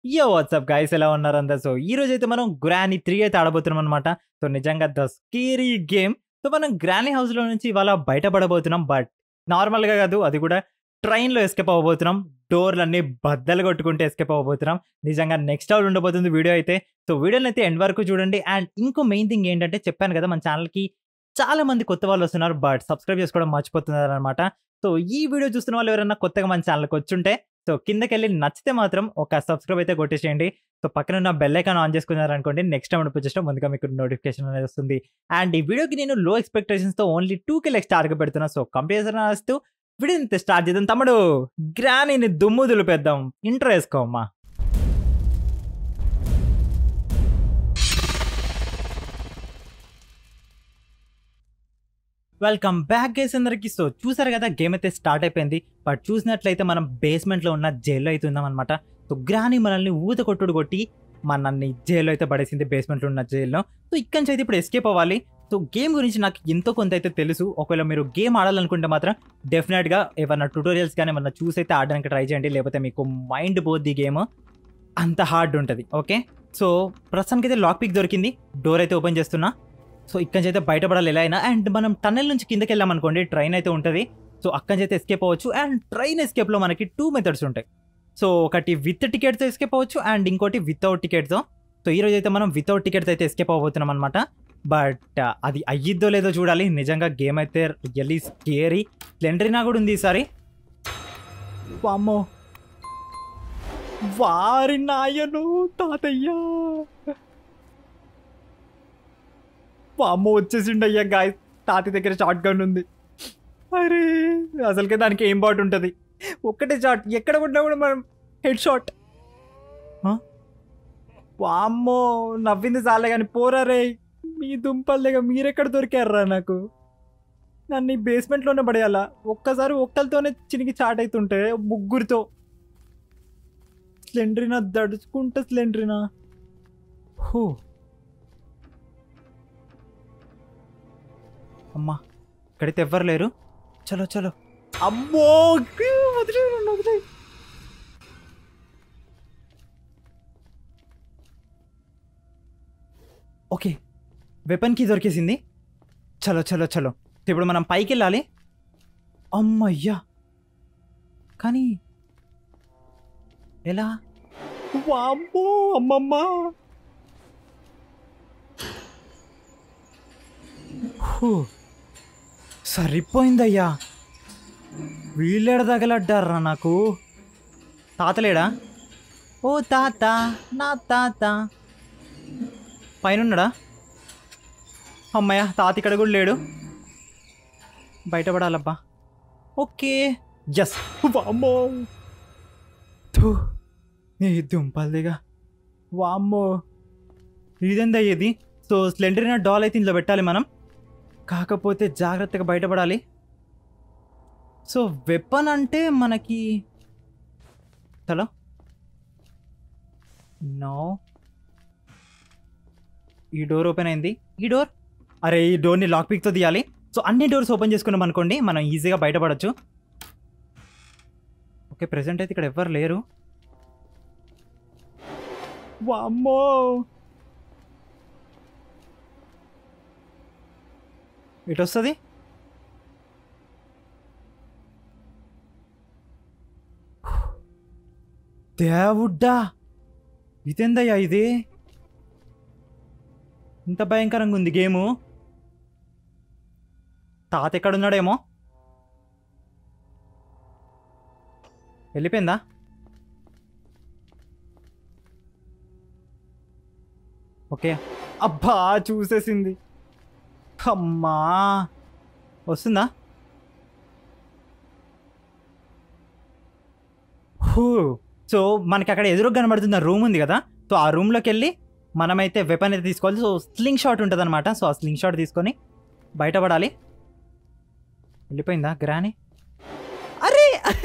యో WhatsApp guys ఎలా ఉన్నారు అందరు సో ఈ రోజు అయితే మనం గ్రానీ త్రీ అయితే ఆడబోతున్నాం అనమాట సో నిజంగా ద స్కేరీ గేమ్ సో మనం గ్రానీ హౌస్ లో నుంచి ఇవాళ బయటపడబోతున్నాం బట్ నార్మల్ గా కాదు అది కూడా ట్రైన్ లో ఎస్కేప్ అవ్వబోతున్నాం డోర్లు అన్ని బద్దలు కొట్టుకుంటే ఎస్కేప్ అవ్వబోతున్నాం నిజంగా నెక్స్ట్ అవుట్ ఉండబోతుంది వీడియో అయితే సో వీడియోని అయితే ఎండ్ వరకు చూడండి అండ్ ఇంకో మెయిన్ థింగ్ ఏంటంటే చెప్పాను కదా మన ఛానల్ కి చాలా మంది కొత్త వాళ్ళు వస్తున్నారు బట్ సబ్స్క్రైబ్ చేసుకోవడం మర్చిపోతున్నారు అనమాట సో ఈ వీడియో చూస్తున్న వాళ్ళు ఎవరైనా కొత్తగా మన ఛానల్కి వచ్చుంటే సో కిందకి వెళ్ళి నచ్చితే మాత్రం ఒక సబ్స్క్రైబ్ అయితే కొట్టేసేయండి సో పక్కన ఉన్న బెల్ ఐకాన్ ఆన్ చేసుకున్నారు అనుకోండి నెక్స్ట్ టైం వచ్చేసిన ముందుగా మీకు నోటిఫికేషన్ అనేది వస్తుంది అండ్ ఈ వీడియోకి నేను లో ఎక్స్పెక్టేషన్స్తో only two K likes target పెడుతున్నా సో కంప్యూటర్ వస్తూ వీడియో స్టార్ట్ చేద్దాం తమ్ముడు గ్రానీని దుమ్ము దులిపేద్దాం ఇంట్రో వేసుకోమ్మా వెల్కమ్ బ్యాక్ గేస్ అందరికి సో చూసారు కదా గేమ్ అయితే స్టార్ట్ అయిపోయింది బట్ చూసినట్లయితే మనం బేస్మెంట్లో ఉన్న జైల్లో అయితే ఉందాం అనమాట సో గ్రాని మనల్ని ఊత కొట్టుడు కొట్టి మనల్ని జైల్లో అయితే పడేసింది బేస్మెంట్లో ఉన్న జైల్లో సో ఇక్కడి నుంచి అయితే ఇప్పుడు ఎస్కేప్ అవ్వాలి సో గేమ్ గురించి నాకు ఎంతో కొంత అయితే తెలుసు ఒకవేళ మీరు గేమ్ ఆడాలనుకుంటే మాత్రం డెఫినెట్గా ఏమన్నా ట్యూటోరియల్స్ కానీ ఏమన్నా చూసి అయితే ఆడడానికి ట్రై చేయండి లేకపోతే మీకు మైండ్ పోద్ది గేమ్ అంత హార్డ్ ఉంటుంది ఓకే సో ప్రస్తుతానికి అయితే లాక్ పిక్ దొరికింది డోర్ అయితే ఓపెన్ చేస్తున్నా సో ఇక్కడి నుంచి అయితే బయటపడాలి ఎలా అయినా అండ్ మనం టన్నెల్ నుంచి కిందకి వెళ్ళాం అనుకోండి ట్రైన్ అయితే ఉంటుంది సో అక్కడి నుంచి అయితే ఎస్కేప్ అవ్వచ్చు అండ్ ట్రైన్ ఎస్కేప్లో మనకి టూ మెథడ్స్ ఉంటాయి సో ఒకటి విత్ టికెట్తో ఎస్కేప్ అవ్వచ్చు అండ్ ఇంకోటి వితౌట్ టికెట్తో సో ఈ రోజు అయితే మనం వితౌట్ టికెట్తో అయితే ఎస్కేప్ అవ్వబోతున్నాం అనమాట బట్ అది అయ్యిద్దో లేదో చూడాలి నిజంగా గేమ్ అయితే రియల్లీ స్కేరీ స్లెండరీనా కూడా ఉంది ఈసారి వామ్మో వారి నాయను తాతయ్య వామ్మో వచ్చేసిండయ్యా గాయ తాత దగ్గర షార్ట్ గన్ ఉంది అరే అసలుకే దానికి ఏం బాట్ ఉంటుంది ఒక్కటే షాట్ ఎక్కడ కొట్టినా కూడా మనం హెడ్ షాట్ వామ్మో నవ్వింది చాలే కానీ పోరా రే మీ దుంపల దగ్గర మీరెక్కడ దొరికారా నాకు నన్ను ఈ బేస్మెంట్లోనే పడేయాలా ఒక్కసారి ఒక్కరితోనే చినికి చాట్ అవుతుంటే ముగ్గురితో స్లెండ్రినా దడుచుకుంటా స్లెండ్రినా హూ అమ్మా ఇక్కడైతే ఎవ్వరు లేరు చలో చలో అమ్మో వదిలే వదిలే ఓకే వెపన్కి దొరికేసింది చలో చలో చలో ఇప్పుడు మనం పైకి వెళ్ళాలి అమ్మయ్యా కానీ ఎలా వామ్మో అమ్మమ్మ హూ. సరిపోయిందయ్యా వీళ్ళెడ తగలడ్డారా నాకు తాతలేడా ఓ తాత నా తాత పైనున్నాడా అమ్మయ్య తాత ఇక్కడ కూడా లేడు బయటపడాలబ్బా ఓకే ఎస్ వామ్మో థూ, నీ దుంపల్దిగా వామ్మో ఇదేందా ఇది సో స్లెండరిన డాల్ అయితే ఇందులో పెట్టాలి మనం కాకపోతే జాగ్రత్తగా బయటపడాలి సో వెపన్ అంటే మనకి హలో నో ఈ డోర్ ఓపెన్ అయింది ఈ డోర్ అరే ఈ డోర్ని లాక్ పిక్తో తీయాలి సో అన్ని డోర్స్ ఓపెన్ చేసుకున్నాం అనుకోండి మనం ఈజీగా బయటపడచ్చు ఓకే ప్రెసెంట్ అయితే ఇక్కడ ఎవ్వరు లేరు వామ్మో ఇటు వస్తుంది దేవుడ్డా ఇదెందయ్యా ఇది ఇంత భయంకరంగా ఉంది గేము తాత ఎక్కడున్నాడేమో వెళ్ళిపోయిందా ఓకే అబ్బా చూసేసింది అమ్మా వస్తుందా హూ సో మనకి అక్కడ ఎదురుగా కనబడుతున్న రూమ్ ఉంది కదా సో ఆ రూమ్లోకి వెళ్ళి మనమైతే వెపన్ అయితే తీసుకోవాలి సో స్లింగ్ షాట్ ఉంటుంది అనమాట సో ఆ స్లింగ్ షాట్ తీసుకొని బయటపడాలి వెళ్ళిపోయిందా గ్రాని అరే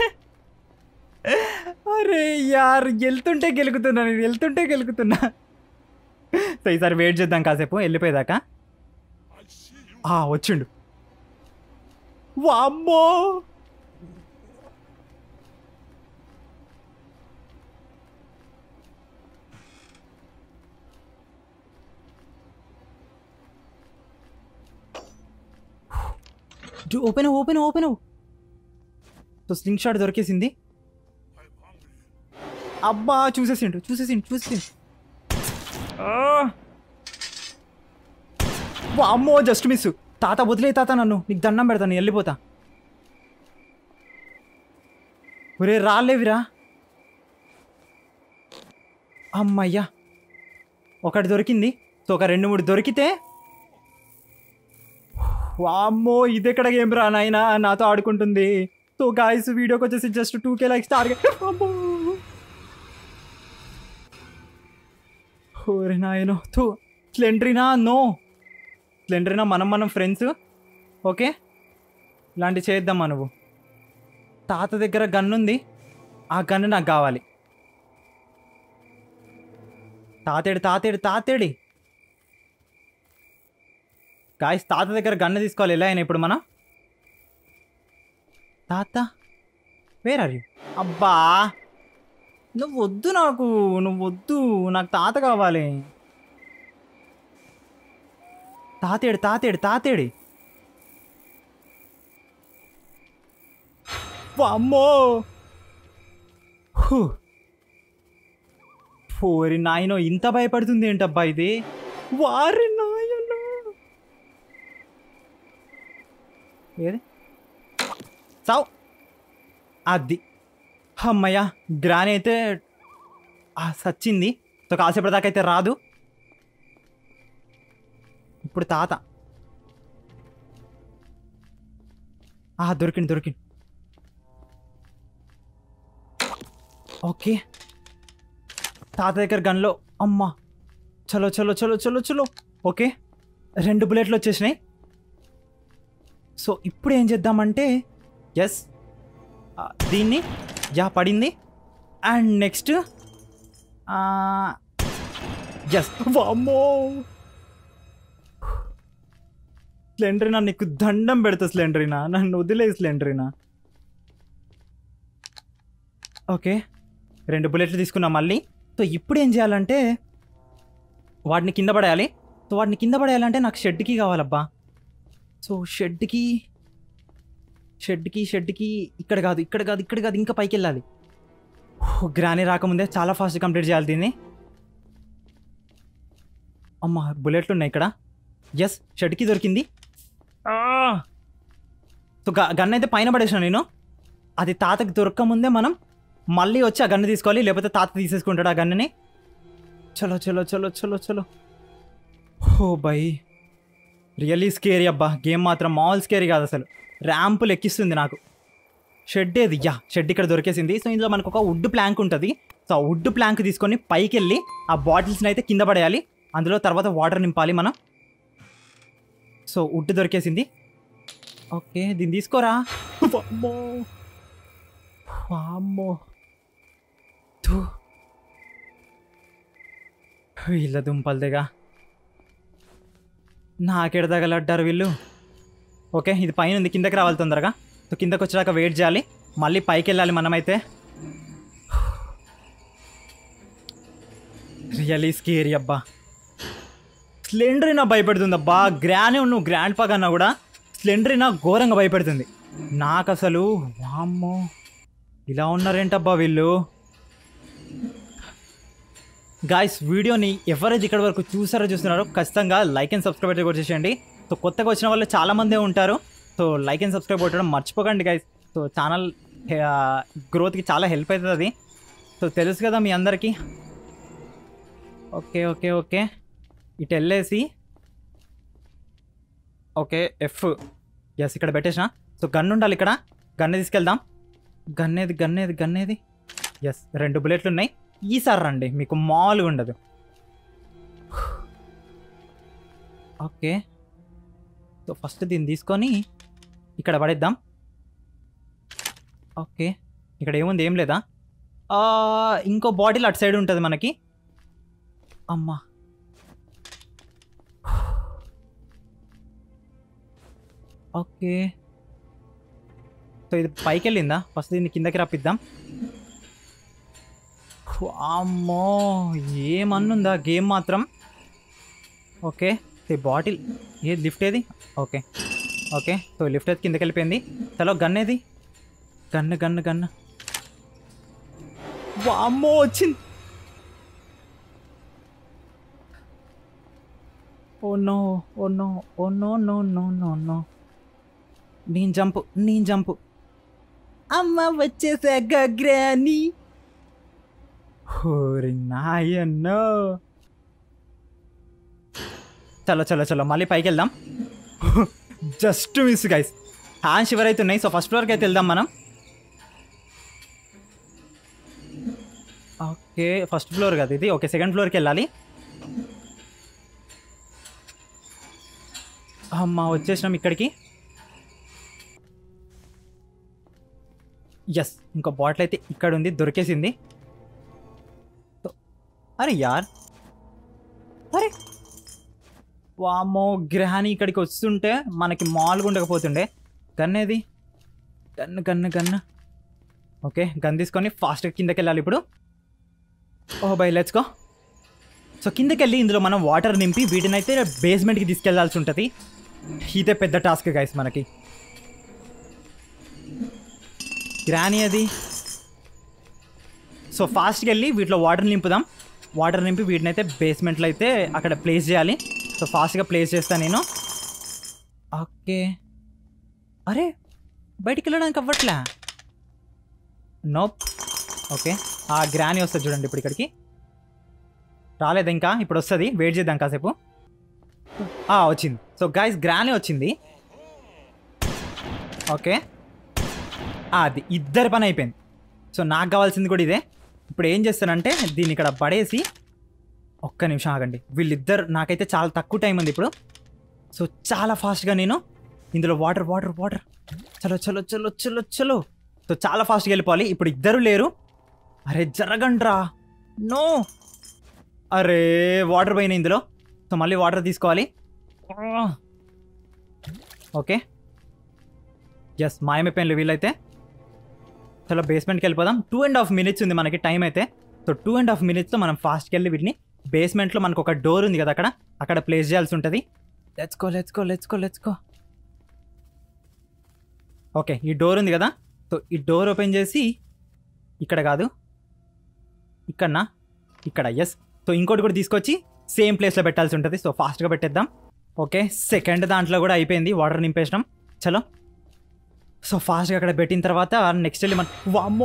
అరే యార్ వెళ్తుంటే గెలుకుతున్నా నేను వెళ్తుంటే గెలుకుతున్నా సో ఈసారి వెయిట్ చేద్దాం కాసేపు వెళ్ళిపోయేదాకా ఆ, వచ్చిండు వామ్మో open open open so slingshot దొరికేసింది అబ్బా చూసేసిండు చూసేసిండు చూసేసిండు ఆ! అమ్మో జస్ట్ మిస్ తాత వదిలే తాత నన్ను నీకు దండం పెడతాను నేను వెళ్ళిపోతా ఒరే రాలేవిరా అమ్మయ్యా ఒకటి దొరికింది సో ఒక రెండు మూడు దొరికితే వామ్మో ఇది ఎక్కడ గేమ్ రా నాయనా నాతో ఆడుకుంటుంది సో గాయస్ వీడియోకి వచ్చేసి just two K likes target ఓరే నాయనో థూ స్లెండ్రీనా నో స్లెండ్రీనా మనం మనం ఫ్రెండ్స్ ఓకే ఇలాంటివి చేద్దామా నువ్వు తాత దగ్గర గన్ ఉంది ఆ గన్ను నాకు కావాలి తాతేడు తాతేడు తాతేడి గాయస్ తాత దగ్గర గన్ను తీసుకోవాలి ఎలా అయినా ఇప్పుడు మనం తాత వేర్ ఆర్ యూ అబ్బా నువ్వు వద్దు నాకు నువ్వు వద్దు నాకు తాత కావాలి తాతేడు తాతేడు తాతేడి అమ్మో హూ. ఓరి నాయనో ఇంత భయపడుతుంది ఏంటబ్బా ఇది వారి నాయనో ఏది చావు అది అమ్మయ్య గ్రాని అయితే ఆ, సచ్చింది సో కాసేపటి దాకా అయితే రాదు ఇప్పుడు తాత ఆ దొరికింది దొరికింది ఓకే తాత దగ్గర గన్లో అమ్మా చలో చలో చలో చలో చలో ఓకే రెండు బుల్లెట్లు వచ్చేసినాయి సో ఇప్పుడు ఏం చేద్దామంటే ఎస్ దీన్ని యా పడింది అండ్ నెక్స్ట్ ఎస్ వామ్మో స్లెండరీనా నీకు దండం పెడతా స్లెండరీనా నన్ను వదిలే స్లెండరీనా ఓకే రెండు బుల్లెట్లు తీసుకున్నా మళ్ళీ సో ఇప్పుడు ఏం చేయాలంటే వాటిని కింద పడేయాలి సో వాటిని కింద పడేయాలంటే నాకు షెడ్కి కావాలబ్బా సో షెడ్కి షెడ్కి షెడ్కి ఇక్కడ కాదు ఇక్కడ కాదు ఇక్కడ కాదు ఇంకా పైకి వెళ్ళాలి ఓ, గ్రాని రాకముందే చాలా ఫాస్ట్ కంప్లీట్ చేయాలి దీన్ని అమ్మ బుల్లెట్లు ఉన్నాయి ఇక్కడ ఎస్ షెడ్కి దొరికింది ఆ! సో గ- గన్ అయితే పైన పడేసిన నేను అది తాతకి దొరకముందే మనం మళ్ళీ వచ్చి ఆ గన్ను తీసుకోవాలి లేకపోతే తాత తీసేసుకుంటాడు ఆ గన్నుని చలో చలో చలో చలో చలో ఓ బై రియల్లీ స్కేరీ అబ్బా గేమ్ మాత్రం మాల్ స్కేరీ కాదు అసలు ర్యాంపులు ఎక్కిస్తుంది నాకు షెడ్ ఏది యా షెడ్ ఇక్కడ దొరికేసింది సో ఇందులో మనకు ఒక వుడ్ ప్లాంక్ ఉంటుంది సో ఆ వుడ్ ప్లాంక్ తీసుకొని పైకి వెళ్ళి ఆ బాటిల్స్ని అయితే కింద పడేయాలి అందులో తర్వాత వాటర్ నింపాలి మనం సో వుడ్ దొరికేసింది ఓకే దీన్ని తీసుకోరా వామ్మో వామ్మో థూ. వీళ్ళ దుంపలదేగా నాకెడ తగలడ్డారు వీళ్ళు ఓకే ఇది పైన ఉంది కిందకి రావాలి తొందరగా సో కిందకి వచ్చాక వెయిట్ చేయాలి మళ్ళీ పైకి వెళ్ళాలి మనమైతే రియలీ స్కేరీ అబ్బా స్లెండరీనా భయపెడుతుంది అబ్బా గ్రానే నువ్వు గ్రాండ్ పా కన్నా కూడా స్లెండరీనా ఘోరంగా భయపెడుతుంది నాకు అసలు వామ్మో ఇలా ఉన్నారేంటబ్బా వీళ్ళు గాయస్ వీడియోని ఎవరైతే ఇక్కడ వరకు చూసారో చూస్తున్నారో ఖచ్చితంగా లైక్ అండ్ సబ్స్క్రైబ్ అయితే కొట్టేసేయండి సో కొత్తగా వచ్చిన వాళ్ళు చాలా మందే ఉంటారు సో లైక్ అండ్ సబ్స్క్రైబ్ కొట్టడం మర్చిపోకండి గైస్ సో ఛానల్ గ్రోత్కి చాలా హెల్ప్ అవుతుంది అది సో తెలుసు కదా మీ అందరికీ ఓకే ఓకే ఓకే ఇటు వెళ్ళేసి ఓకే ఎఫ్ ఎస్ ఇక్కడ పెట్టేసిన సో గన్ ఉండాలి ఇక్కడ గన్ను తీసుకెళ్దాం గన్నేది గన్నేది గన్నేది ఎస్ రెండు బుల్లెట్లు ఉన్నాయి ఈసారి రండి మీకు మామూలుగా ఉండదు ఓకే సో ఫస్ట్ దీన్ని తీసుకొని ఇక్కడ పడేద్దాం ఓకే ఇక్కడ ఏముంది ఏం లేదా ఆ, ఇంకో బాటిల్ అటు సైడ్ ఉంటుంది మనకి అమ్మా ఓకే సో ఇది పైకి వెళ్ళిందా ఫస్ట్ దీన్ని కిందకి రప్పిద్దాం అమ్మో ఏమన్నుందా గేమ్ మాత్రం ఓకే ఈ బాటిల్ ఏ లిఫ్ట్ ఏది ఓకే ఓకే సో లిఫ్ట్ అయితే కిందకి వెళ్ళిపోయింది చలో గన్ ఏది గన్ను గన్ను గన్ను వామ్మో వచ్చింది oh no oh no oh no no no no no నేను జంపు నేను జంపు అమ్మ వచ్చేసాక గ్రాని హోరి నాయన్నో చలో చలో చలో మళ్ళీ పైకి వెళ్దాం just miss guys hand shiver అయితే ఉన్నాయి సో ఫస్ట్ ఫ్లోర్కి అయితే వెళ్దాం మనం ఓకే ఫస్ట్ ఫ్లోర్ కదా ఇది ఓకే సెకండ్ ఫ్లోర్కి వెళ్ళాలి అమ్మ వచ్చేసినాం ఇక్కడికి ఎస్ ఇంకో బాటిల్ అయితే ఇక్కడ ఉంది దొరికేసింది తో- అరే యార్ అరే వామో గ్రహాన్ని ఇక్కడికి వస్తుంటే మనకి మాల్గా ఉండకపోతుండే గన్ ఏది gun gun gun okay gun తీసుకొని ఫాస్ట్గా కిందకి వెళ్ళాలి ఇప్పుడు oh bye let's go so కిందకి వెళ్ళి ఇందులో మనం వాటర్ నింపి వీటిని అయితే బేస్మెంట్కి తీసుకెళ్లాల్సి ఉంటుంది ఇదే పెద్ద టాస్క్ గైస్ మనకి గ్రాని అది సో ఫాస్ట్గా వెళ్ళి వీటిలో వాటర్ నింపుదాం వాటర్ నింపి వీటిని అయితే బేస్మెంట్లో అయితే అక్కడ ప్లేస్ చేయాలి సో ఫాస్ట్గా ప్లేస్ చేస్తాను నేను ఓకే అరే బయటికి వెళ్ళడానికి అవ్వట్లే నోప్ ఓకే ఆ గ్రాని వస్తుంది చూడండి ఇప్పుడు ఇక్కడికి రాలేదు ఇంకా ఇప్పుడు వస్తుంది వెయిట్ చేద్దాం కాసేపు ఆ, వచ్చింది సో గైస్ గ్రాని వచ్చింది ఓకే ఆ, అది ఇద్దరి పని అయిపోయింది సో నాకు కావాల్సింది కూడా ఇదే ఇప్పుడు ఏం చేస్తానంటే దీన్ని ఇక్కడ పడేసి ఒక్క నిమిషం ఆగండి వీళ్ళిద్దరు నాకైతే చాలా తక్కువ టైం ఉంది ఇప్పుడు సో చాలా ఫాస్ట్గా నేను ఇందులో వాటర్ వాటర్ వాటర్ చలో చలో చలో చలో చలో సో చాలా ఫాస్ట్గా వెళ్ళిపోవాలి ఇప్పుడు ఇద్దరు లేరు అరే జరగండ్రా నో అరే వాటర్ పోయినాయి ఇందులో సో మళ్ళీ వాటర్ తీసుకోవాలి ఓకే ఎస్ మాయమైపోయిన వీళ్ళైతే చలో బేస్మెంట్కి వెళ్ళిపోదాం టూ అండ్ హాఫ్ మినిట్స్ ఉంది మనకి టైం అయితే సో టూ అండ్ హాఫ్ మినిట్స్లో మనం ఫాస్ట్కి వెళ్ళి వీటిని బేస్మెంట్లో మనకు ఒక డోర్ ఉంది కదా అక్కడ అక్కడ ప్లేస్ చేయాల్సి ఉంటుంది let's go let's go let's go let's go okay ఈ డోర్ ఉంది కదా సో ఈ డోర్ ఓపెన్ చేసి ఇక్కడ కాదు ఇక్కడనా ఇక్కడ ఎస్ సో ఇంకోటి కూడా తీసుకొచ్చి సేమ్ ప్లేస్లో పెట్టాల్సి ఉంటుంది సో ఫాస్ట్గా పెట్టేద్దాం ఓకే సెకండ్ దాంట్లో కూడా అయిపోయింది వాటర్ నింపేసినాం చలో సో ఫాస్ట్గా అక్కడ పెట్టిన తర్వాత నెక్స్ట్ వెళ్ళి మనం వామ్మో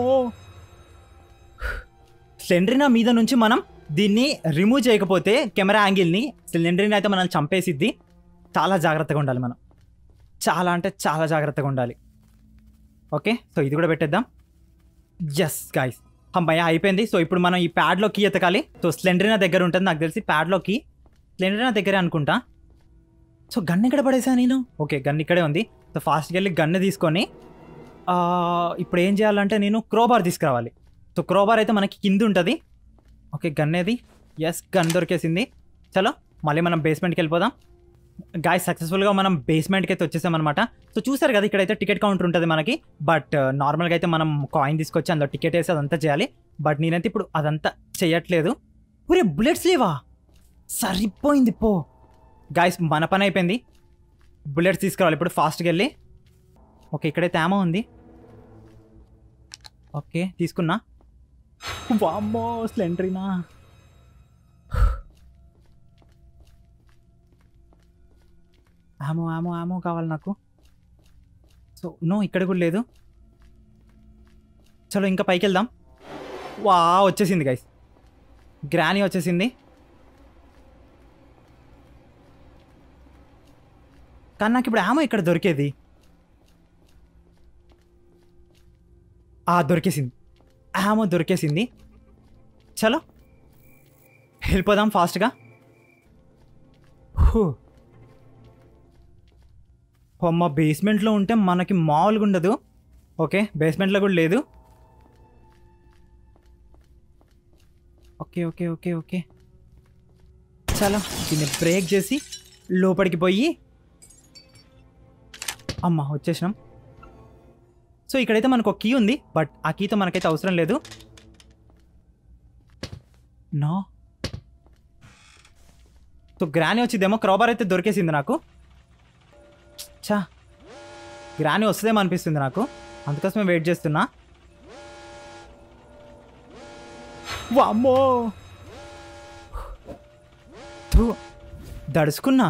స్లెండ్రినా మీద నుంచి మనం దీన్ని రిమూవ్ చేయకపోతే కెమెరా యాంగిల్ని స్లెండ్రినా అయితే మనల్ని చంపేసిద్ది చాలా జాగ్రత్తగా ఉండాలి మనం చాలా అంటే చాలా జాగ్రత్తగా ఉండాలి ఓకే సో ఇది కూడా పెట్టేద్దాం ఎస్ గాయస్ అమ్మాయి అయిపోయింది సో ఇప్పుడు మనం ఈ ప్యాడ్లో కీ ఎతకాలి సో స్లెండ్రినా దగ్గర ఉంటుంది నాకు తెలిసి ప్యాడ్లో కీ స్లెండ్రినా దగ్గరే అనుకుంటా సో గన్ ఇక్కడ పడేసా నేను ఓకే గన్ ఇక్కడే ఉంది సో ఫాస్ట్గా వెళ్ళి గన్ను తీసుకొని ఆ, ఇప్పుడు ఏం చేయాలంటే నేను క్రోబార్ తీసుకురావాలి సో క్రోబార్ అయితే మనకి కింద ఉంటుంది ఓకే గన్ ఏది ఎస్ గన్ దొరికేసింది చలో మళ్ళీ మనం బేస్మెంట్కి వెళ్ళిపోదాం గాయ సక్సెస్ఫుల్గా మనం బేస్మెంట్కి అయితే వచ్చేసామన్నమాట సో చూసారు కదా ఇక్కడైతే టికెట్ కౌంటర్ ఉంటుంది మనకి బట్ నార్మల్గా అయితే మనం కాయిన్ తీసుకొచ్చి అందులో టికెట్ వేసి అదంతా చేయాలి బట్ నేనైతే ఇప్పుడు అదంతా చేయట్లేదు ఒరే బుల్లెట్స్ లేవా సరిపోయింది పో గాయస్ మన పని అయిపోయింది బుల్లెట్స్ తీసుకురావాలి ఇప్పుడు ఫాస్ట్గా వెళ్ళి ఓకే ఇక్కడైతే ఆమో ఉంది ఓకే తీసుకున్నా వామ్మో స్లెండ్రీనా ఆమో ఆమో ఆమో కావాలి నాకు సో నో ఇక్కడ కూడా లేదు చలో ఇంకా పైకి వెళ్దాం వా వచ్చేసింది గైస్ గ్రానీ వచ్చేసింది కానీ నాకు ఇప్పుడు ఆమో ఇక్కడ దొరికేది ఆ దొరికేసింది ఆమో దొరికేసింది చలో వెళ్ళిపోదాం ఫాస్ట్గా హూ. అమ్మ బేస్మెంట్లో ఉంటే మనకి మామూలుగా ఉండదు ఓకే బేస్మెంట్లో కూడా లేదు ఓకే ఓకే ఓకే ఓకే చాలా దీన్ని బ్రేక్ చేసి లోపలికి పోయి అమ్మ వచ్చేసినాం సో ఇక్కడైతే మనకు ఒక కీ ఉంది బట్ ఆ కీతో మనకైతే అవసరం లేదు నో సో గ్రాని వచ్చిందేమో క్రాబర్ అయితే దొరికేసింది నాకు చా గ్రాని వస్తుందేమో అనిపిస్తుంది నాకు అందుకోసమే వెయిట్ చేస్తున్నా వామ్మో థూ, దడుచుకున్నా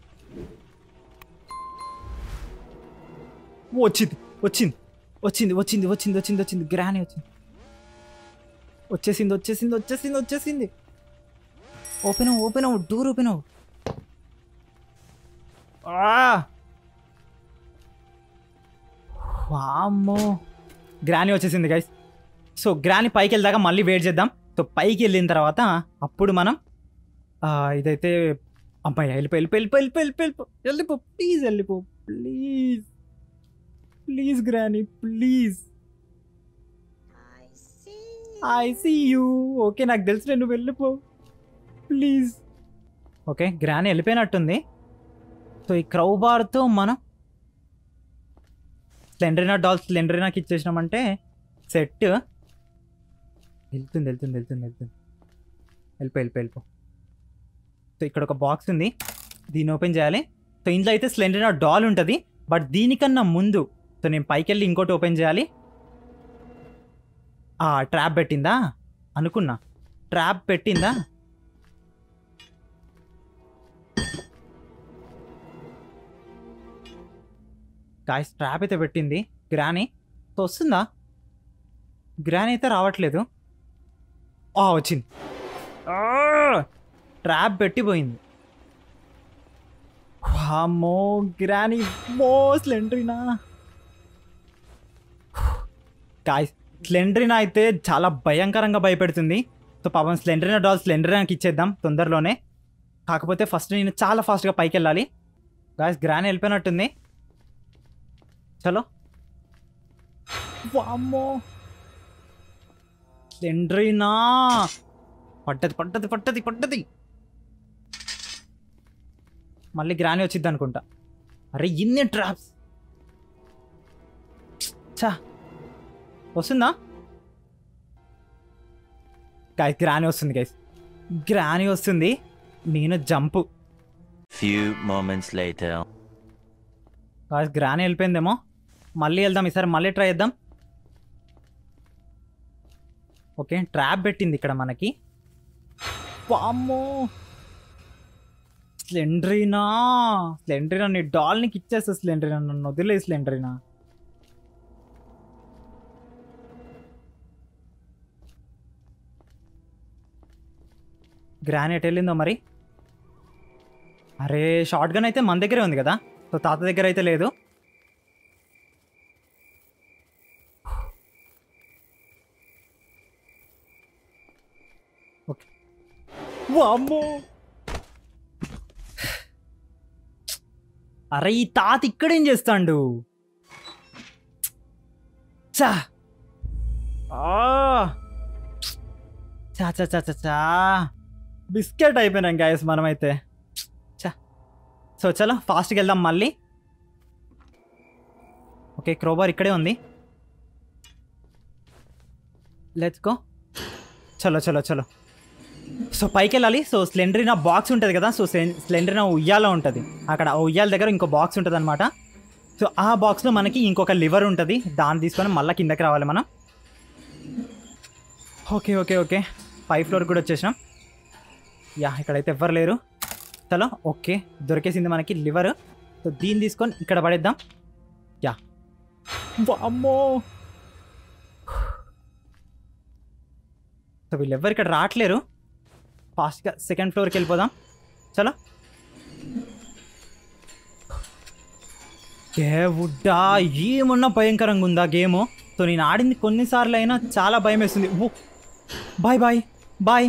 వచ్చింది వచ్చింది వచ్చింది వచ్చింది వచ్చింది వచ్చింది వచ్చింది గ్రాని వచ్చింది వచ్చేసింది వచ్చేసింది వచ్చేసింది వచ్చేసింది ఓపెన్ అవ్వు ఓపెన్ అవ్వు డోర్ ఓపెన్ అవ్వు ఆ! వామ్మో గ్రాని వచ్చేసింది గైస్ సో గ్రాని పైకి వెళ్దాక మళ్ళీ వెయిట్ చేద్దాం సో పైకి వెళ్ళిన తర్వాత అప్పుడు మనం ఆ, ఇదైతే అమ్మాయి వెళ్ళిపో వెళ్ళిపో వెళ్ళిపో వెళ్ళిపో వెళ్ళిపో వెళ్ళిపో వెళ్ళిపో ప్లీజ్ వెళ్ళిపో please please Granny please I see. I see you okay నాకు తెలుసు నువ్వు వెళ్ళిపో ప్లీజ్ ఓకే గ్రాని వెళ్ళిపోయినట్టుంది సో ఈ క్రౌ బార్తో మనం స్లెండరినా డాల్ స్లెండరినాకి ఇచ్చేసినామంటే సెట్ వెళ్తుంది వెళ్తుంది వెళ్తుంది వెళ్తుంది వెళ్ళిపో వెళ్ళిపో వెళ్ళిపో సో ఇక్కడ ఒక బాక్స్ ఉంది దీన్ని ఓపెన్ చేయాలి సో ఇందులో అయితే స్లెండరినా డాల్ ఉంటుంది బట్ దీనికన్నా ముందు సో నేను పైకి వెళ్ళి ఇంకోటి ఓపెన్ చేయాలి ఆ ట్రాప్ పెట్టిందా అనుకున్నా ట్రాప్ పెట్టిందా గాయస్ ట్రాప్ అయితే పెట్టింది గ్రానీ సో వస్తుందా గ్రానీ అయితే రావట్లేదు ఆ వచ్చింది ట్రాప్ పెట్టిపోయింది వామ్మో గ్రానీ మో స్లెండ్రీనా గాయస్ స్లెండ్రినా అయితే చాలా భయంకరంగా భయపెడుతుంది సో పాపం స్లెండ్రినా డాల్ స్లెండ్రినాకి ఇచ్చేద్దాం తొందరలోనే కాకపోతే ఫస్ట్ నేను చాలా ఫాస్ట్గా పైకి వెళ్ళాలి గాయస్ గ్రాని వెళ్ళిపోయినట్టుంది చలో వామ్మో స్లెండ్రినా పట్టది పట్టది పట్టది పట్టది మళ్ళీ గ్రాని వచ్చింది అనుకుంటా అరే ఇన్ని ట్రాప్స్ చా వస్తుందా గైస్ గ్రాని వస్తుంది గైస్ గ్రాని వస్తుంది నేను jump Few moments later. Guys Granny వెళ్ళిపోయిందేమో మళ్ళీ వెళ్దాం ఈసారి మళ్ళీ ట్రై చేద్దాం ఓకే ట్రాప్ పెట్టింది ఇక్కడ మనకి వామ్మో స్లెండ్రీనా స్లెండ్రీనా నీ డాల్ నీకు ఇచ్చేస్తా స్లెండ్రీనా నన్ను వదిలే స్లెండ్రీనా గ్రానైట్ వెళ్ళిందో మరి అరే షార్ట్ గన్ అయితే మన దగ్గరే ఉంది కదా సో తాత దగ్గర అయితే లేదు ఓకే వామ్మో అరే ఈ తాత ఇక్కడేం చేస్తాండు చా ఆ. చా చా చా చా చా బిస్కెట్ అయిపోయినాం గాయస్ మనమైతే చా సో చలో ఫాస్ట్కి వెళ్దాం మళ్ళీ ఓకే క్రోబార్ ఇక్కడే ఉంది లెట్స్ గో చలో చలో చలో సో పైకి వెళ్ళాలి సో స్లెండరినా బాక్స్ ఉంటుంది కదా సో స్లెండరినా ఉయ్యాల ఉంటుంది అక్కడ ఆ ఉయ్యాల దగ్గర ఇంకో బాక్స్ ఉంటుంది అనమాట సో ఆ బాక్స్లో మనకి ఇంకొక లివర్ ఉంటుంది దాన్ని తీసుకొని మళ్ళీ కిందకి రావాలి మనం ఓకే ఓకే ఓకే పై ఫ్లోర్ కూడా వచ్చేసినాం యా ఇక్కడైతే ఎవ్వరు లేరు చలో ఓకే దొరికేసింది మనకి లివర్ సో దీన్ని తీసుకొని ఇక్కడ పడేద్దాం యా వామ్మో సో వీళ్ళు ఎవ్వరు ఇక్కడ రావట్లేరు ఫాస్ట్గా సెకండ్ ఫ్లోర్కి వెళ్ళిపోదాం చలో దేవుడ్డా ఏమున్నా భయంకరంగా ఉందా గేమ్ సో నేను ఆడింది కొన్నిసార్లు అయినా చాలా భయం వేస్తుంది ఓ బాయ్ బాయ్ బాయ్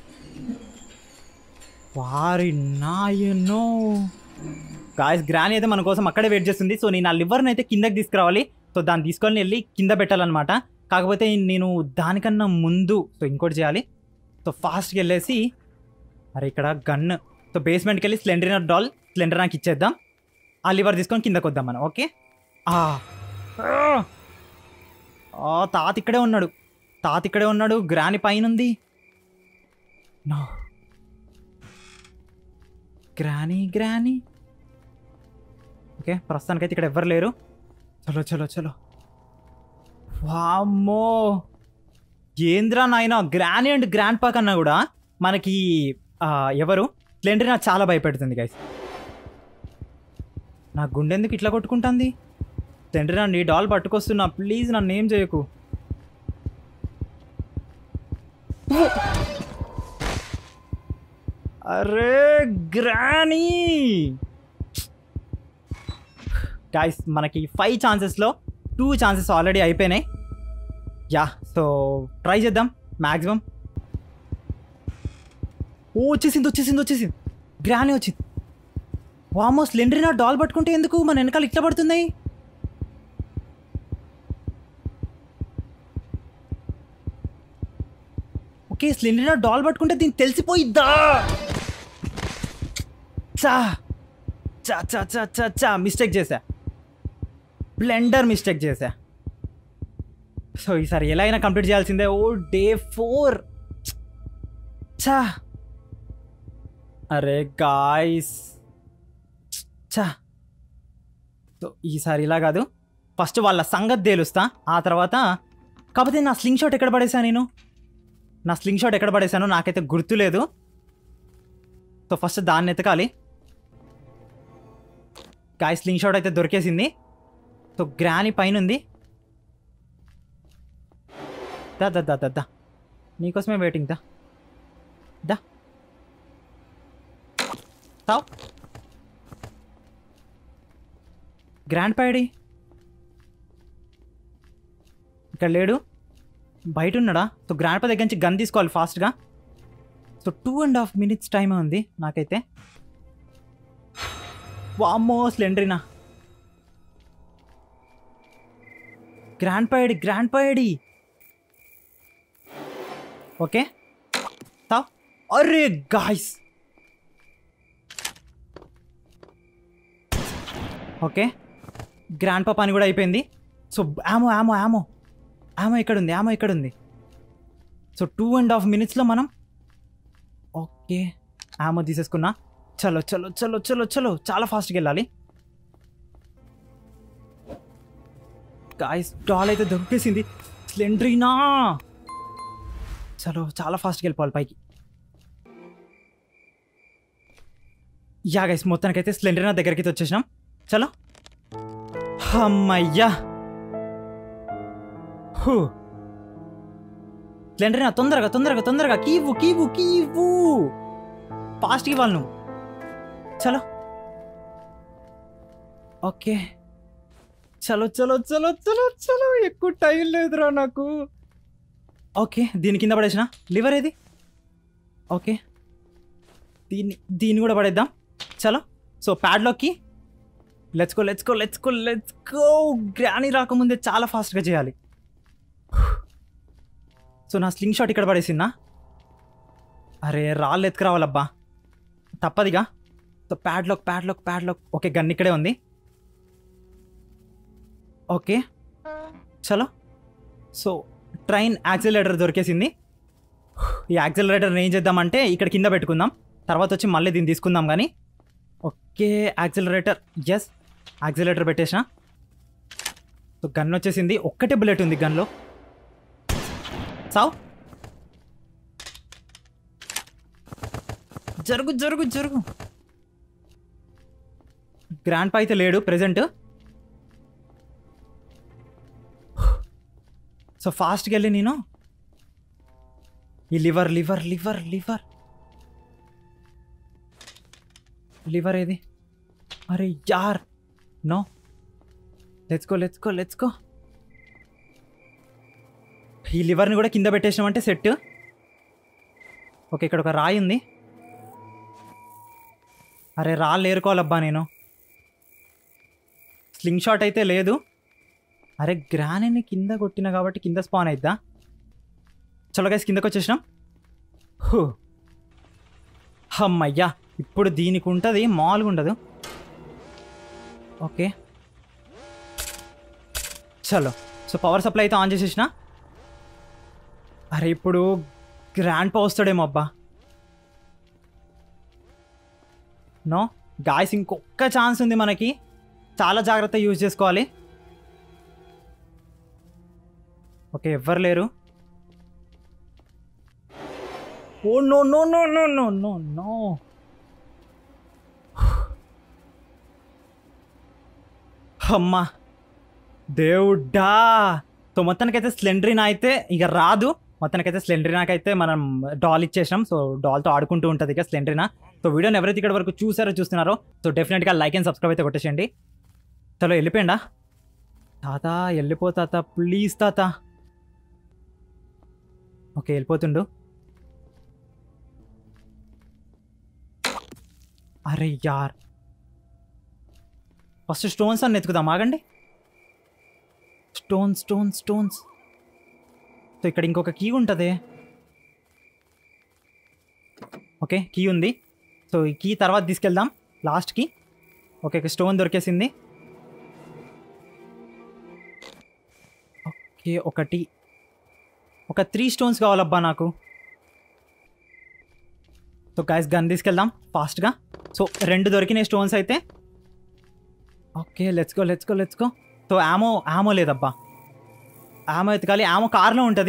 వారి నాయనో గాయస్ గ్రాని అయితే మన కోసం అక్కడే వెయిట్ చేస్తుంది సో నేను ఆ లివర్ని అయితే కిందకి తీసుకురావాలి సో దాన్ని తీసుకొని వెళ్ళి కింద పెట్టాలన్నమాట కాకపోతే నేను దానికన్నా ముందు సో ఇంకోటి చేయాలి సో ఫాస్ట్గా వెళ్ళేసి అరే ఇక్కడ గన్ సో బేస్మెంట్కి వెళ్ళి స్లెండరినా డాల్ స్లెండర్ నాకు ఇచ్చేద్దాం ఆ లివర్ తీసుకొని కిందకు వద్దాం మనం ఓకే ఆ. ఆ, తాత ఇక్కడే ఉన్నాడు తాత ఇక్కడే ఉన్నాడు గ్రాని పైన ఉంది నో గ్రానీ గ్రానీ ఓకే ప్రస్తుతానికైతే ఇక్కడ ఎవ్వరు లేరు చలో చలో చలో వామ్మో ఏంద్రా నాయన గ్రానీ అండ్ గ్రాండ్ పా కన్నా కూడా మనకి ఆ, ఎవరు స్లెండర్ నాకు చాలా భయపెడుతుంది గైస్ నా గుండె ఎందుకు ఇట్లా కొట్టుకుంటుంది స్లెండర్ నీ డాల్ పట్టుకొస్తున్నా ప్లీజ్ నన్ను ఏం చేయకు అరే గ్రానీ గాయస్ మనకి ఫైవ్ ఛాన్సెస్లో టూ ఛాన్సెస్ ఆల్రెడీ అయిపోయినాయి యా సో ట్రై చేద్దాం మ్యాక్సిమం ఓ వచ్చేసింది వచ్చేసింది వచ్చేసింది గ్రానీ వచ్చింది వామో స్లెండరీనా డాల్ పట్టుకుంటే ఎందుకు మన వెనకాల ఇట్లా పడుతున్నాయి ఓకే స్లెండరీనా డాల్ పట్టుకుంటే దీనికి తెలిసిపోయిద్దా చా చా చా చా చా చా మిస్టేక్ చేశా బ్లెండర్ మిస్టేక్ చేశా సో ఈసారి ఎలా అయినా కంప్లీట్ చేయాల్సిందే ఓ డే ఫోర్ చా అరే గాయస్ చా సో ఈసారి ఇలా కాదు ఫస్ట్ వాళ్ళ సంగతి తేలుస్తా ఆ తర్వాత కాకపోతే నా స్లింగ్ షాట్ ఎక్కడ పడేసా నేను నా స్లింగ్ షాట్ ఎక్కడ పడేసానో నాకైతే గుర్తులేదు సో ఫస్ట్ దాన్ని ఎతకాలి గాయ స్లింగ్ షాట్ అయితే దొరికేసింది సో గ్రాని పైన ఉంది దా దా దా దా దా నీకోసమే వెయిటింగ్ దా దా తావ్ గ్రాండ్ ప్యాడీ ఇక్కడ లేడు బయట ఉన్నాడా సో గ్రాండ్ పా దగ్గర నుంచి గన్ తీసుకోవాలి ఫాస్ట్గా so two and half minutes time ఉంది నాకైతే వామ్మో Slendrina grand paddy grand paddy okay తా అరే గాయస్ ఓకే గ్రాండ్ పా పని కూడా అయిపోయింది సో ఆమో ఆమో ఆమో ఆమో ఇక్కడ ఉంది ఆమో ఇక్కడ ఉంది సో టూ అండ్ హాఫ్ మినిట్స్లో మనం ఓకే ఆమో తీసేసుకున్నా చలో చలో చలో చలో చలో చాలా ఫాస్ట్గా వెళ్ళాలి గాయస్ డాల్ అయితే దొరికేసింది స్లెండ్రీనా చలో చాలా ఫాస్ట్గా వెళ్ళిపోవాలి పైకి యా గైస్ మొత్తానికైతే స్లెండరీనా దగ్గరికి అయితే వచ్చేసినాం చలో అమ్మయ్యా హూ స్లెండరీనా తొందరగా తొందరగా తొందరగా కీవు కీవు కీవు ఫాస్ట్గా ఇవ్వాలి నువ్వు చలో ఓకే చలో చలో చలో చలో చలో ఎక్కువ టైం లేదురా నాకు ఓకే దీని కింద పడేసిన లివర్ ఏది ఓకే దీన్ని దీన్ని కూడా పడేద్దాం చలో సో ప్యాడ్లోకి let's go let's go let's go let's go Granny రాకముందే చాలా ఫాస్ట్గా చేయాలి సో నా స్లింగ్ షాట్ ఇక్కడ పడేసిందా అరే రాళ్ళు ఎత్తుకురావాలబ్బా తప్పదిగా so padlock padlock padlock okay gun ఇక్కడే ఉంది ఓకే చలో సో ట్రైన్ యాక్సిలరేటర్ దొరికేసింది ఈ యాక్సిలరేటర్ ఏం చేద్దామంటే ఇక్కడ కింద పెట్టుకుందాం తర్వాత వచ్చి మళ్ళీ దీన్ని తీసుకుందాం కానీ ఓకే యాక్సిలరేటర్ ఎస్ యాక్సిలరేటర్ పెట్టేసిన సో గన్ వచ్చేసింది ఒక్కటే బుల్లెట్ ఉంది గన్లో సావ్ జరుగు జరుగు జరుగు గ్రాండ్ పా అయితే లేడు ప్రెజెంట్ సో ఫాస్ట్కి వెళ్ళి నేను ఈ lever lever lever lever lever ఏది అరే యార్ no let's go let's go let's go ఈ లివర్ని కూడా కింద పెట్టేసినామంటే సెట్ ఓకే ఇక్కడ ఒక రాయి ఉంది అరే రాళ్ళు ఏరుకోవాలబ్బా నేను స్లింగ్ షాట్ అయితే లేదు అరే గ్రానీని కింద కొట్టిన కాబట్టి కింద స్పాన్ అయిద్దా చలో గైస్ కిందకు వచ్చేసినాం హూ అమ్మయ్యా ఇప్పుడు దీనికి ఉంటుంది మామూలుగా ఉండదు ఓకే చలో సో పవర్ సప్లై అయితే ఆన్ చేసేసిన అరే ఇప్పుడు గ్రాండ్ పా వస్తాడేమో అబ్బా నో గాయస్ ఇంకొక ఛాన్స్ ఉంది మనకి చాలా జాగ్రత్త యూజ్ చేసుకోవాలి ఓకే ఎవ్వరు లేరు oh no no no no no no no అమ్మా దేవుడా సో మొత్తానికైతే స్లెండ్రీనా అయితే ఇక రాదు మొత్తానికైతే స్లెండ్రీనాకైతే మనం డాల్ ఇచ్చేసాం సో డాల్తో ఆడుకుంటూ ఉంటుంది ఇక స్లెండ్రీనా సో వీడియోని ఎవరైతే ఇక్కడ వరకు చూసారో చూస్తున్నారో సో డెఫినెట్గా లైక్ అండ్ సబ్స్క్రైబ్ అయితే కొట్టేసేయండి చలో వెళ్ళిపోయిందా తాత వెళ్ళిపో తాత ప్లీజ్ తాత ఓకే వెళ్ళిపోతుండు అరే యార్ ఫస్ట్ స్టోన్స్ అని ఎత్తుకుదాం ఆగండి స్టోన్స్ స్టోన్స్ స్టోన్స్ సో ఇక్కడ ఇంకొక కీ ఉంటుంది ఓకే కీ ఉంది సో ఈ కీ తర్వాత తీసుకెళ్దాం లాస్ట్కి ఓకే స్టోన్ దొరికేసింది ఓకే ఒకటి ఒక త్రీ స్టోన్స్ కావాలబ్బా నాకు సో గాయస్ గన్ తీసుకెళ్దాం ఫాస్ట్గా సో రెండు దొరికినాయి స్టోన్స్ అయితే okay let's go let's go let's go so ammo ammo లేదబ్బా ఆమో ఎత్తుకాలి ఆమో కార్లో ఉంటుంది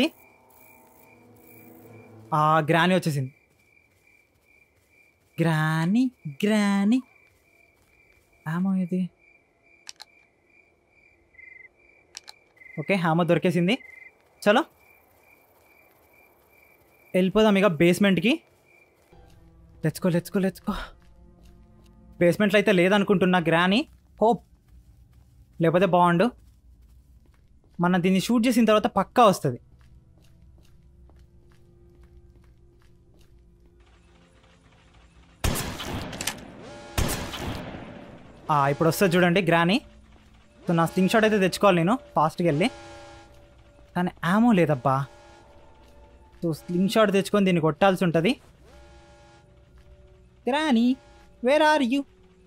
ఆ గ్రానీ వచ్చేసింది గ్రానీ గ్రానీ ఆమో ఇది ఓకే ఆమో దొరికేసింది చలో వెళ్ళిపోదాం ఇక బేస్మెంట్కి లెచ్చుకో లెచ్చుకో లెచ్చుకో బేస్మెంట్లో అయితే లేదనుకుంటున్నా గ్రానీ హోప్ లేకపోతే బాగుండు మనం దీన్ని షూట్ చేసిన తర్వాత పక్కా వస్తుంది ఆ, ఇప్పుడు వస్తుంది చూడండి గ్రానీ సో నా స్లింగ్ షాట్ అయితే తెచ్చుకోవాలి నేను ఫాస్ట్గా వెళ్ళి కానీ ఆమో లేదబ్బా సో స్లింగ్ షాట్ తెచ్చుకొని దీన్ని కొట్టాల్సి ఉంటుంది గ్రానీ వేర్ ఆర్ యూ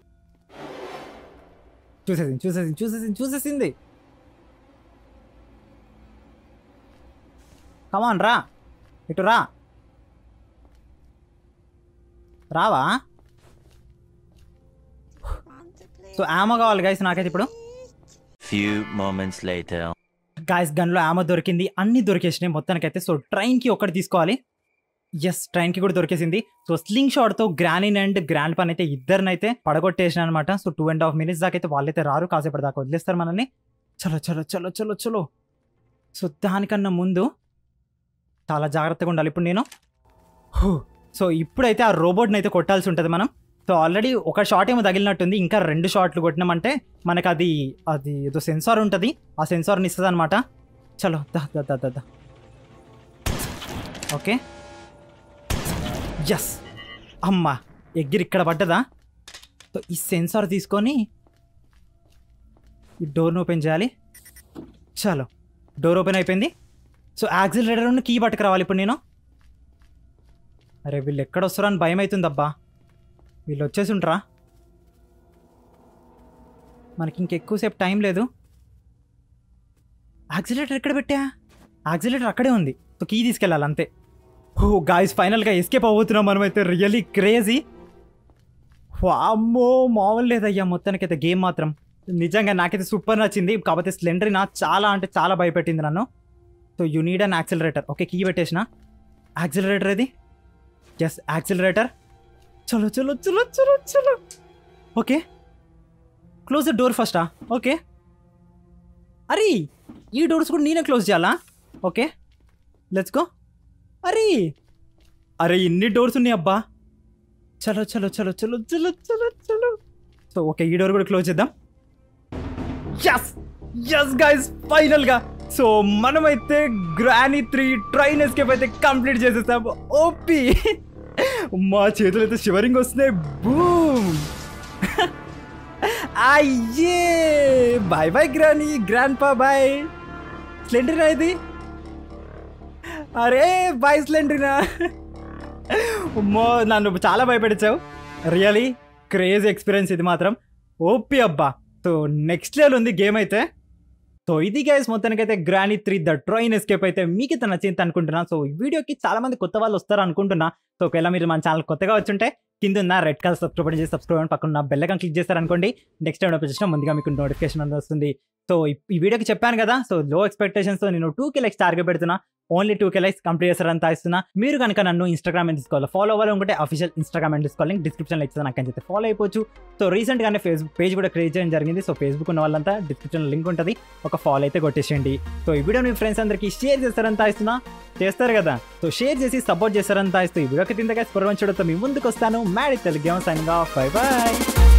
చూసేసింది చూసేసింది చూసేసింది చూసేసింది కమాన్ రా ఇటు రా రావా Want to play? So ammo కావాలి గైస్ నాకైతే ఇప్పుడు Few moments later. గాయస్ గన్లో ఆమో దొరికింది అన్ని దొరికేసినాయి మొత్తానికైతే సో ట్రైన్కి ఒకటి తీసుకోవాలి ఎస్ ట్రైన్కి కూడా దొరికేసింది సో స్లింగ్ షాట్తో గ్రానీన్ అండ్ గ్రాండ్ పన్ అయితే ఇద్దరినైతే పడగొట్టేసిన అనమాట so two and half minutes దాకా అయితే వాళ్ళైతే రారు కాసేపటి దాకా వదిలేస్తారు మనల్ని చలో చలో చలో చలో చలో సో దానికన్నా ముందు చాలా జాగ్రత్తగా ఉండాలి ఇప్పుడు నేను హూ. సో ఇప్పుడైతే ఆ రోబోట్ని అయితే కొట్టాల్సి ఉంటుంది మనం సో ఆల్రెడీ ఒక షాట్ ఏమో తగిలినట్టుంది ఇంకా రెండు షాట్లు కొట్టినామంటే మనకు అది అది ఏదో సెన్సార్ ఉంటుంది ఆ సెన్సార్ని ఇస్తుంది అనమాట చలో దా దా దా దా దా ఓకే ఎస్ అమ్మా ఎగ్గిరి ఇక్కడ పడ్డదా సో ఈ సెన్సార్ తీసుకొని ఈ డోర్ని ఓపెన్ చేయాలి చలో డోర్ ఓపెన్ అయిపోయింది సో యాక్సిలరేటర్ కీ పట్టుకురావాలి ఇప్పుడు నేను అరే వీళ్ళు ఎక్కడ వస్తారో అని భయం అవుతుందబ్బా వీళ్ళు వచ్చేసి ఉంటారా మనకి ఇంకెక్కువసేపు టైం లేదు యాక్సిలేటర్ ఎక్కడ పెట్టా యాక్సిలేటర్ అక్కడే ఉంది సో కీ తీసుకెళ్ళాలి అంతే ఓ గాయస్ ఫైనల్గా ఎస్కేప్ అవ్వుతున్నాం మనమైతే రియలీ క్రేజీ అమ్మో మామూలు లేదయ్యా మొత్తానికైతే గేమ్ మాత్రం నిజంగా నాకైతే సూపర్ నచ్చింది కాకపోతే స్లెండర్ నా చాలా అంటే చాలా భయపెట్టింది నన్ను so you need an accelerator okay key పెట్టేసిన యాక్సిలరేటర్ ఇది ఎస్ యాక్సిలరేటర్ చలో చలో చలో చలో చలో ఓకే క్లోజ్ ద డోర్ ఫస్టా ఓకే అరే ఈ డోర్స్ కూడా నేనే క్లోజ్ చేయాలా ఓకే లెట్స్ గో అరే అరే ఇన్ని డోర్స్ ఉన్నాయి అబ్బా చలో చలో చలో చలో చలో చలో చలో సో ఓకే ఈ డోర్ కూడా క్లోజ్ చేద్దాం ఎస్ ఎస్ గైస్ ఫైనల్గా సో మనమైతే గ్రానీ త్రీ ట్రైన్ ఎస్కేప్ అయితే కంప్లీట్ చేసేసాం ఓపీ మా చేతులు అయితే షివరింగ్ వస్తున్నాయి బూమ్ అయ్యే bye bye Granny grandpa bye Slendrina ఇది అరే బాయ్ స్లెండరీనా అమ్మో నన్ను చాలా భయపెట్టించావు రియలీ క్రేజ్ ఎక్స్పీరియన్స్ ఇది మాత్రం ఓపి అబ్బా సో నెక్స్ట్ లెవెల్ ఉంది గేమ్ అయితే సో ఇది గైస్ మొత్తానికైతే Granny three the train escape అయితే మీకు అయితే నచ్చింది అనుకుంటున్నా సో ఈ వీడియోకి చాలా మంది కొత్త వాళ్ళు వస్తారు అనుకుంటున్నా సో ఒకవేళ మీరు మన ఛానల్ కొత్తగా వచ్చుంటే కింద ఉన్న రెడ్ కలర్ సబ్స్క్రైబ్ చేసి సబ్స్క్రైబ్ పక్కన ఉన్న బెల్ ఐకాన్ క్లిక్ చేస్తారనుకోండి నెక్స్ట్ టైం వచ్చిన ముందుగా మీకు నోటిఫికేషన్ అనేది వస్తుంది సో ఈ వీడియోకి చెప్పాను కదా సో లో ఎక్స్పెక్టేషన్స్ తో నేను టూ కే లైక్స్ టార్గెట్ పెడుతున్నా only two K likes complete చేస్తారని తాయిస్తున్నా మీరు కనుక నన్ను ఇన్స్టాగ్రామ్ అండ్ తీసుకోవాలి ఫాలో అవ్వాలనుకుంటే అఫీషియల్ ఇన్స్టాగ్రామ్ అండ్ తీసుకోవాలి లింక్ డిస్క్రిప్షన్లో ఇచ్చిన నాకు అయితే ఫాలో అయిపోవచ్చు సో రీసెంట్ గానే ఫేస్బుక్ పేజ్ కూడా క్రియేట్ చేయడం జరిగింది సో ఫేస్బుక్ ఉన్న వాళ్ళంతా డిస్క్రిప్షన్లో లింక్ ఉంటుంది ఒక ఫాలో అయితే కొట్టేసేయండి సో ఈ వీడియో మీ ఫ్రెండ్స్ అందరికీ షేర్ చేస్తారని తాయిస్తున్నా చేస్తారు కదా సో షేర్ చేసి సపోర్ట్ చేస్తారని తాయిస్తూ ఈ వీడియోకి తిందగా స్పర్వం చూడతో మీ ముందుకు వస్తాను Maddy Telugu game sign bye bye